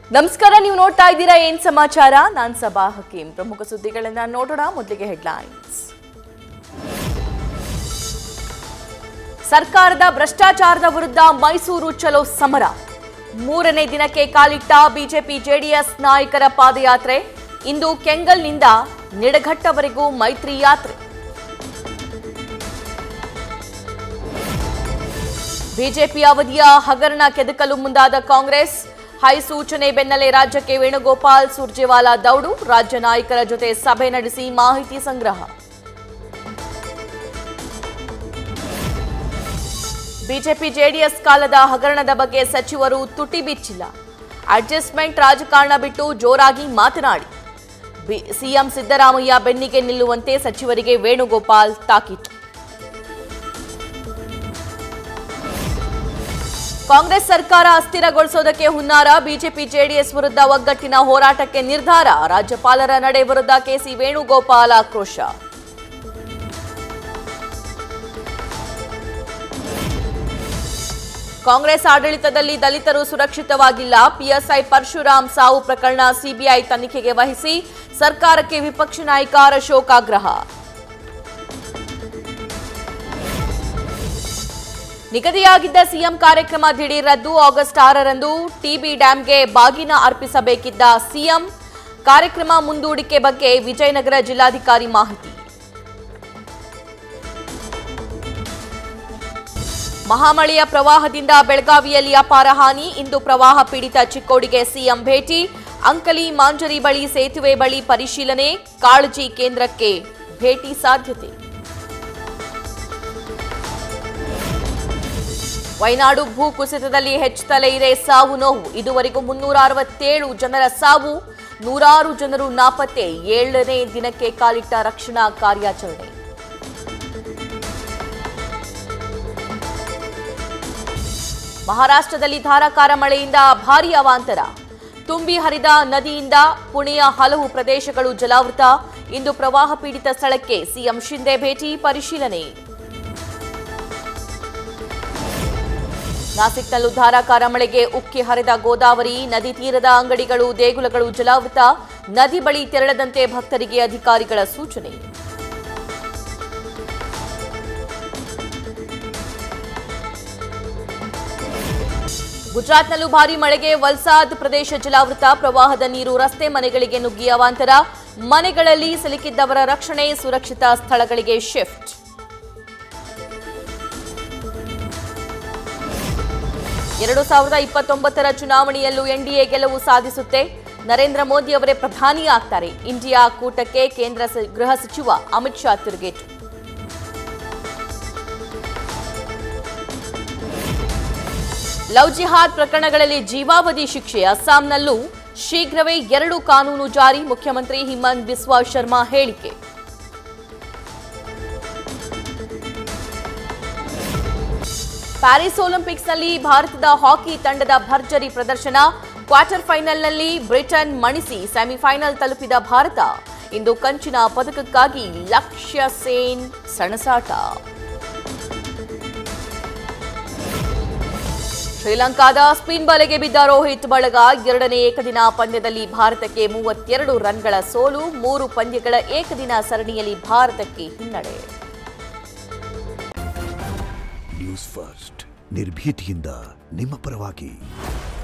ನಮಸ್ಕಾರ ನೀವು ನೋಡ್ತಾ ಇದ್ದೀರಾ ಏನ್ ಸಮಾಚಾರ ನಾನ್ ಸಬಾ ಹಕೀಂ ಪ್ರಮುಖ ಸುದ್ದಿಗಳನ್ನ ನೋಡೋಣ ಮೊದಲಿಗೆ ಹೆಡ್ಲೈನ್ಸ್ ಸರ್ಕಾರದ ಭ್ರಷ್ಟಾಚಾರದ ವಿರುದ್ಧ ಮೈಸೂರು ಚಲೋ ಸಮರ ಮೂರನೇ ದಿನಕ್ಕೆ ಕಾಲಿಟ್ಟ ಬಿಜೆಪಿ ಜೆಡಿಎಸ್ ನಾಯಕರ ಪಾದಯಾತ್ರೆ ಇಂದು ಕೆಂಗಲ್ನಿಂದ ನಿಡಘಟ್ಟವರೆಗೂ ಮೈತ್ರಿ ಯಾತ್ರೆ ಬಿಜೆಪಿ ಅವಧಿಯ ಹಗರಣ ಕೆದಕಲು ಮುಂದಾದ ಕಾಂಗ್ರೆಸ್ ಹೈಸೂಚನೆ ಬೆನ್ನಲ್ಲೇ ರಾಜ್ಯಕ್ಕೆ ವೇಣುಗೋಪಾಲ್ ಸುರ್ಜೇವಾಲಾ ದೌಡು ರಾಜ್ಯ ನಾಯಕರ ಜೊತೆ ಸಭೆ ನಡೆಸಿ ಮಾಹಿತಿ ಸಂಗ್ರಹ ಬಿಜೆಪಿ ಜೆಡಿಎಸ್ ಕಾಲದ ಹಗರಣದ ಬಗ್ಗೆ ಸಚಿವರು ತುಟಿ ಬಿಚ್ಚಿಲ್ಲ ಅಡ್ಜಸ್ಟ್ಮೆಂಟ್ ರಾಜಕಾರಣ ಬಿಟ್ಟು ಜೋರಾಗಿ ಮಾತನಾಡಿ ಬಿ- ಸಿಎಂ ಸಿದ್ದರಾಮಯ್ಯ ಬೆನ್ನಿಗೆ ನಿಲ್ಲುವಂತೆ ಸಚಿವರಿಗೆ ವೇಣುಗೋಪಾಲ್ ತಾಕೀತು ಕಾಂಗ್ರೆಸ್ ಸರ್ಕಾರ ಅಸ್ಥಿರಗೊಳಿಸೋದಕ್ಕೆ ಹುನ್ನಾರ ಬಿಜೆಪಿ ಜೆಡಿಎಸ್ ವಿರುದ್ಧ ಒಗ್ಗಟ್ಟಿನ ಹೋರಾಟಕ್ಕೆ ನಿರ್ಧಾರ ರಾಜ್ಯಪಾಲರ ನಡೆ ವಿರುದ್ಧ ಕೆಸಿ ವೇಣುಗೋಪಾಲ್ ಆಕ್ರೋಶ ಕಾಂಗ್ರೆಸ್ ಆಡಳಿತದಲ್ಲಿ ದಲಿತರು ಸುರಕ್ಷಿತವಾಗಿಲ್ಲ ಪಿಎಸ್ಐ ಪರಶುರಾಮ್ ಸಾವು ಪ್ರಕರಣ ಸಿಬಿಐ ತನಿಖೆಗೆ ವಹಿಸಿ ಸರ್ಕಾರಕ್ಕೆ ವಿಪಕ್ಷ ನಾಯಕ ಅಶೋಕ್ ಆಗ್ರಹ ನಿಗದಿಯಾಗಿದ್ದ ಸಿಎಂ ಕಾರ್ಯಕ್ರಮ ದಿಢೀರ್ ರದ್ದು ಆಗಸ್ಟ್ ಆರರಂದು ಟಿಬಿ ಡ್ಯಾಂಗೆ ಬಾಗಿನ ಅರ್ಪಿಸಬೇಕಿದ್ದ ಸಿಎಂ ಕಾರ್ಯಕ್ರಮ ಮುಂದೂಡಿಕೆ ಬಗ್ಗೆ ವಿಜಯನಗರ ಜಿಲ್ಲಾಧಿಕಾರಿ ಮಾಹಿತಿ ಮಹಾಮಳೆಯ ಪ್ರವಾಹದಿಂದ ಬೆಳಗಾವಿಯಲ್ಲಿ ಅಪಾರ ಹಾನಿ ಇಂದು ಪ್ರವಾಹ ಪೀಡಿತ ಚಿಕ್ಕೋಡಿಗೆ ಸಿಎಂ ಭೇಟಿ ಅಂಕಲಿ ಮಾಂಜರಿ ಬಳಿ ಸೇತುವೆ ಬಳಿ ಪರಿಶೀಲನೆ ಕಾಳಜಿ ಕೇಂದ್ರಕ್ಕೆ ಭೇಟಿ ಸಾಧ್ಯತೆ ವಯನಾಡು ಭೂ ಕುಸಿತದಲ್ಲಿ ಹೆಚ್ಚುತ್ತಲೇ ಇದೆ ಸಾವು ನೋವು ಇದುವರೆಗೂ ಮುನ್ನೂರ ಅರವತ್ತೇಳು ಜನರ ಸಾವು ನೂರಾರು ಜನರು ನಾಪತ್ತೆ ಏಳನೇ ದಿನಕ್ಕೆ ಕಾಲಿಟ್ಟ ರಕ್ಷಣಾ ಕಾರ್ಯಾಚರಣೆ ಮಹಾರಾಷ್ಟ್ರದಲ್ಲಿ ಧಾರಾಕಾರ ಮಳೆಯಿಂದ ಭಾರೀ ಅವಾಂತರ ತುಂಬಿ ಹರಿದ ನದಿಯಿಂದ ಪುಣೆಯ ಹಲವು ಪ್ರದೇಶಗಳು ಜಲಾವೃತ ಇಂದು ಪ್ರವಾಹ ಪೀಡಿತ ಸ್ಥಳಕ್ಕೆ ಸಿಎಂ ಶಿಂದೆ ಭೇಟಿ ಪರಿಶೀಲನೆ ನಾಸಿಕ್ನಲ್ಲೂ ಧಾರಾಕಾರ ಮಳೆಗೆ ಉಕ್ಕಿ ಹರಿದ ಗೋದಾವರಿ ನದಿ ತೀರದ ಅಂಗಡಿಗಳು ದೇಗುಲಗಳು ಜಲಾವೃತ ನದಿ ಬಳಿ ತೆರಳದಂತೆ ಭಕ್ತರಿಗೆ ಅಧಿಕಾರಿಗಳ ಸೂಚನೆ ಗುಜರಾತ್ನಲ್ಲೂ ಭಾರೀ ಮಳೆಗೆ ವಲ್ಸಾದ್ ಪ್ರದೇಶ ಜಲಾವೃತ ಪ್ರವಾಹದ ನೀರು ರಸ್ತೆ ಮನೆಗಳಿಗೆ ನುಗ್ಗಿ ಅವಾಂತರ ಮನೆಗಳಲ್ಲಿ ಸಿಲುಕಿದ್ದವರ ರಕ್ಷಣೆ ಸುರಕ್ಷಿತ ಸ್ಥಳಗಳಿಗೆ ಶಿಫ್ಟ್ ಎರಡು ಸಾವಿರದ ಇಪ್ಪತ್ತೊಂಬತ್ತರ ಚುನಾವಣೆಯಲ್ಲೂ ಎನ್ಡಿಎ ಗೆಲುವು ಸಾಧಿಸುತ್ತೆ ನರೇಂದ್ರ ಮೋದಿ ಅವರೇ ಪ್ರಧಾನಿ ಆಗ್ತಾರೆ ಇಂಡಿಯಾ ಕೂಟಕ್ಕೆ ಕೇಂದ್ರ ಸ- ಗೃಹ ಸಚಿವ ಅಮಿತ್ ಶಾ ತಿರುಗೇಟು ಲವ್ ಜಿಹಾದ್ ಪ್ರಕರಣಗಳಲ್ಲಿ ಜೀವಾವಧಿ ಶಿಕ್ಷೆ ಅಸ್ಸಾಂನಲ್ಲೂ ಶೀಘ್ರವೇ ಎರಡು ಕಾನೂನು ಜಾರಿ ಮುಖ್ಯಮಂತ್ರಿ ಹಿಮಂತ್ ಬಿಸ್ವಾ ಶರ್ಮಾ ಹೇಳಿಕೆ ಪ್ಯಾರಿಸ್ ಒಲಿಂಪಿಕ್ಸ್ನಲ್ಲಿ ಭಾರತದ ಹಾಕಿ ತಂಡದ ಭರ್ಜರಿ ಪ್ರದರ್ಶನ ಕ್ವಾರ್ಟರ್ ಫೈನಲ್ನಲ್ಲಿ ಬ್ರಿಟನ್ ಮಣಿಸಿ ಸೆಮಿಫೈನಲ್ ತಲುಪಿದ ಭಾರತ ಇಂದು ಕಂಚಿನ ಪದಕಕ್ಕಾಗಿ ಲಕ್ಷ್ಯ ಸೇನ್ ಸಣಸಾಟ ಶ್ರೀಲಂಕಾದ ಸ್ಪಿನ್ ಬಲೆಗೆ ಬಿದ್ದ ರೋಹಿತ್ ಬಳಗ ಎರಡನೇ ಏಕದಿನ ಪಂದ್ಯದಲ್ಲಿ ಭಾರತಕ್ಕೆ ಮೂವತ್ತೆರಡು ರನ್ಗಳ ಸೋಲು ಮೂರು ಪಂದ್ಯಗಳ ಏಕದಿನ ಸರಣಿಯಲ್ಲಿ ಭಾರತಕ್ಕೆ ಹಿನ್ನಡೆ ನ್ಯೂಸ್ ಫಸ್ಟ್ ನಿರ್ಭೀತಿಯಿಂದ ನಿಮ್ಮ ಪರವಾಗಿ